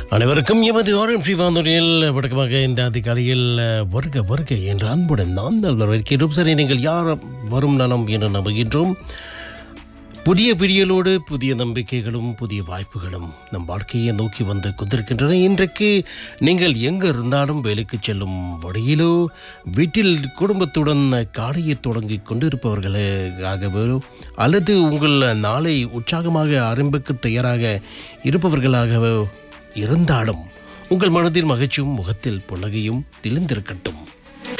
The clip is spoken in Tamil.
அனைவருக்கும் எமது ஆரம்பி வானொலியில் வழக்கமாக இந்த அதிகாலையில் வருக வருக என்ற அன்புடன் நான் தான் வரவேற்கிறோம் சரி நீங்கள் யார் வரும் நலம் என்று நம்புகின்றோம் புதிய விடியலோடு புதிய நம்பிக்கைகளும் புதிய வாய்ப்புகளும் நம் வாழ்க்கையை நோக்கி வந்து கொண்டிருக்கின்றன இன்றைக்கு நீங்கள் எங்கே இருந்தாலும் வேலைக்கு செல்லும் வழியிலோ வீட்டில் குடும்பத்துடன் காலையை தொடங்கி கொண்டிருப்பவர்களுக்காகவோ அல்லது உங்கள் நாளை உற்சாகமாக ஆரம்பிக்க தயாராக இருப்பவர்களாகவோ இருந்தாலும் உங்கள் மனதில் மகிழ்ச்சியும் முகத்தில் புன்னகையும் தெளிந்திருக்கட்டும்